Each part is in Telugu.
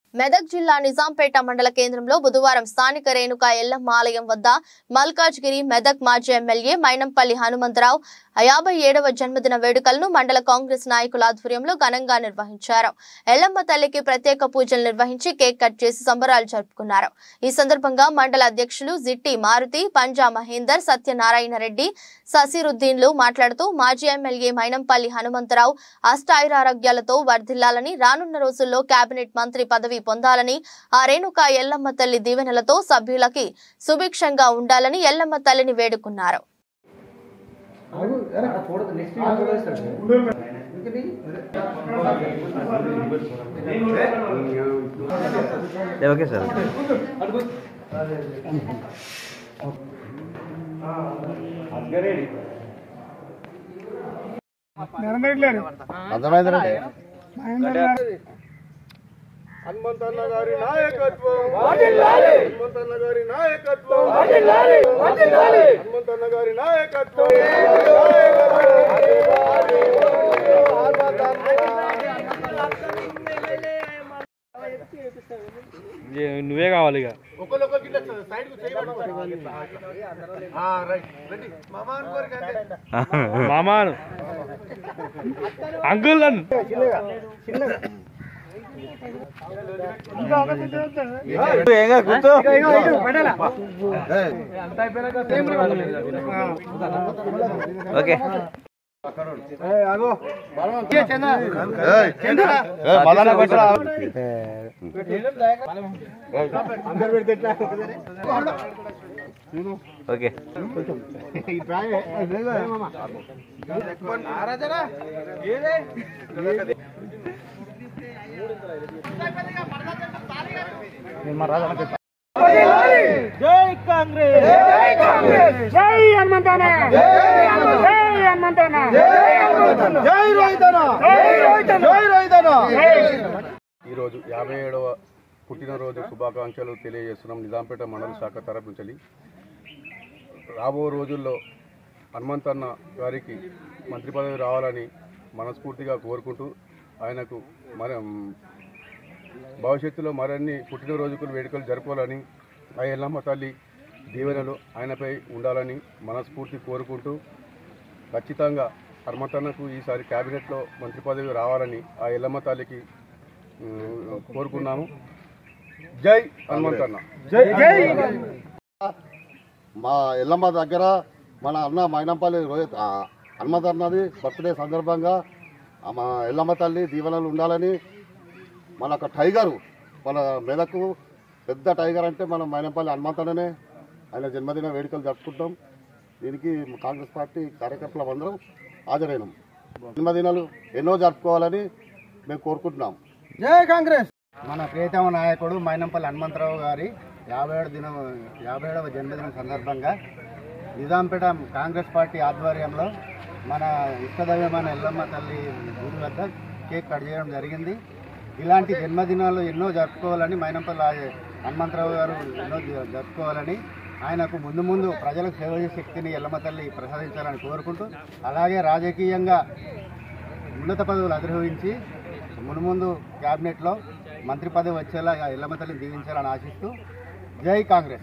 మెదక్ జిల్లా నిజాంపేట మండల కేంద్రంలో బుధవారం స్థానిక రేణుక ఎల్లమ్మ ఆలయం వద్ద మల్కాజ్గిరి మెదక్ మాజీ ఎమ్మెల్యే మైనంపల్లి హనుమంతరావు యాభై ఏడవ జన్మదిన వేడుకలను మండల కాంగ్రెస్ నాయకుల ఆధ్వర్యంలో ఘనంగా నిర్వహించారు ఎల్లమ్మ తల్లికి ప్రత్యేక పూజలు నిర్వహించి కేక్ కట్ చేసి సంబరాలు జరుపుకున్నారు ఈ సందర్భంగా మండల అధ్యక్షులు జిట్టి మారుతి పంజా మహేందర్ సత్యనారాయణ రెడ్డి ససిరుద్దీన్లు మాట్లాడుతూ మాజీ ఎమ్మెల్యే మైనంపల్లి హనుమంతరావు అష్టాయురారోగ్యాలతో వర్ధిల్లాలని రానున్న రోజుల్లో కేబినెట్ మంత్రి పదవి పొందాలని ఆ రేణుక ఎల్లమ్మ తల్లి దీవెనలతో సభ్యులకి సుభిక్షంగా ఉండాలని ఎల్లమ్మ తల్లిని వేడుకున్నారు ఓకే సార్ అర్థమైందండి హనుమంతన్న గారి నాయకత్వం హనుమంతన్న గారి నాయకత్వం హనుమంతన్న గారి నాయకత్వం నువ్వే కావాలి ఇక ఒకళ్ళొకరికి ఇట్లా సైడ్ కు చేయబడి రైట్ రెడీ మామా అనుకోరు కంటే మామాను అంకుల్ నన్ను ఏంగా కూర్చో ఓకే మదన కొట్టరా ఓకే ఈరోజు యాభై ఏడవ పుట్టినరోజు శుభాకాంక్షలు తెలియజేస్తున్నాం నిజాంపేట మండల శాఖ తరపు నుంచి రాబో రోజుల్లో హనుమంతన్న గారికి మంత్రి పదవి రావాలని మనస్ఫూర్తిగా కోరుకుంటూ ఆయనకు మన భవిష్యత్తులో మరిన్ని పుట్టినరోజుకు వేడుకలు జరపాలని ఆ ఎల్లమ్మ తల్లి దీవెనలు ఆయనపై ఉండాలని మనస్ఫూర్తి కోరుకుంటూ ఖచ్చితంగా హనుమంతన్నకు ఈసారి కేబినెట్లో మంత్రి పదవి రావాలని ఆ ఎల్లమ్మ తల్లికి ఉమ్, కోరుకున్నాము జై హనుమంతన్న మా ఎల్లమ్మ దగ్గర మన అన్న మైనంపల్లి రోహిత్ ఆ, హనుమంత్ అన్నది బర్త్డే సందర్భంగా ఆ మా ఎల్లమ్మ తల్లి దీవెనలు ఉండాలని మన ఒక టైగరు మన మెదకు పెద్ద టైగర్ అంటే మనం మైనంపల్లి హనుమంతనే ఆయన జన్మదిన వేడుకలు జరుపుకుంటాం దీనికి కాంగ్రెస్ పార్టీ కార్యకర్తలు అందరం హాజరైనాం జన్మదినాలు ఎన్నో జరుపుకోవాలని మేము కోరుకుంటున్నాం మన ప్రియతమ నాయకుడు మైనంపల్లి హనుమంతరావు గారి యాభై ఏడు దినం యాభై ఏడవ జన్మదినం సందర్భంగా నిజాంపేట కాంగ్రెస్ పార్టీ ఆధ్వర్యంలో మన ఇష్టదైవమైన ఎల్లమ్మ తల్లి గుడి వద్ద కేక్ కట్ చేయడం జరిగింది ఇలాంటి జన్మదినాలు ఎన్నో జరుపుకోవాలని మైనంపల్లి ఆ- హనుమంతరావు గారు ఎన్నో జ- జరుపుకోవాలని ఆయనకు ముందు ముందు ప్రజలకు సేవ చేసే శక్తిని ఎల్లమ్మ తల్లి ప్రసాదించాలని కోరుకుంటూ అలాగే రాజకీయంగా ఉన్నత పదవులు అధిరోహించి మునుముందు క్యాబినెట్లో మంత్రి పదవి వచ్చేలా ఎల్లమ్మ తల్లిని దీవించాలని ఆశిస్తూ జై కాంగ్రెస్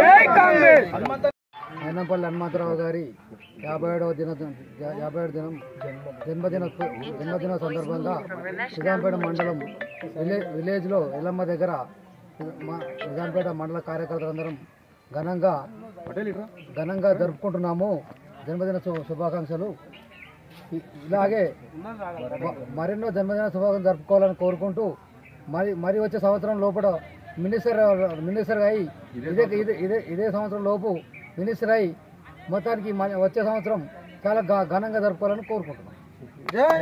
అయినపల్లి హనుమంతరావు గారి యాభై ఏడవ దిన యాభై ఏడు దినం జన్మదిన జన్మదిన సందర్భంగా నిజాంపేట మండలం విలే విలేజ్లో ఎల్లమ్మ దగ్గర మా నిజాంపేట మండల కార్యకర్తలందరం ఘనంగా ఘనంగా జరుపుకుంటున్నాము జన్మదిన శు- శుభాకాంక్షలు ఇ- ఇలాగే మ- మరెన్నో జన్మదిన శుభాకాంక్షలు జరుపుకోవాలని కోరుకుంటూ మరి మరి వచ్చే సంవత్సరం లోపల మినిస్టర్ మినిస్టర్ అయి ఇదే ఇదే ఇదే ఇదే సంవత్సరం లోపు మినిస్టర్ అయి మొత్తానికి మన- వచ్చే సంవత్సరం చాలా ఘ- ఘనంగా జరుపుకోవాలని కోరుకుంటున్నాం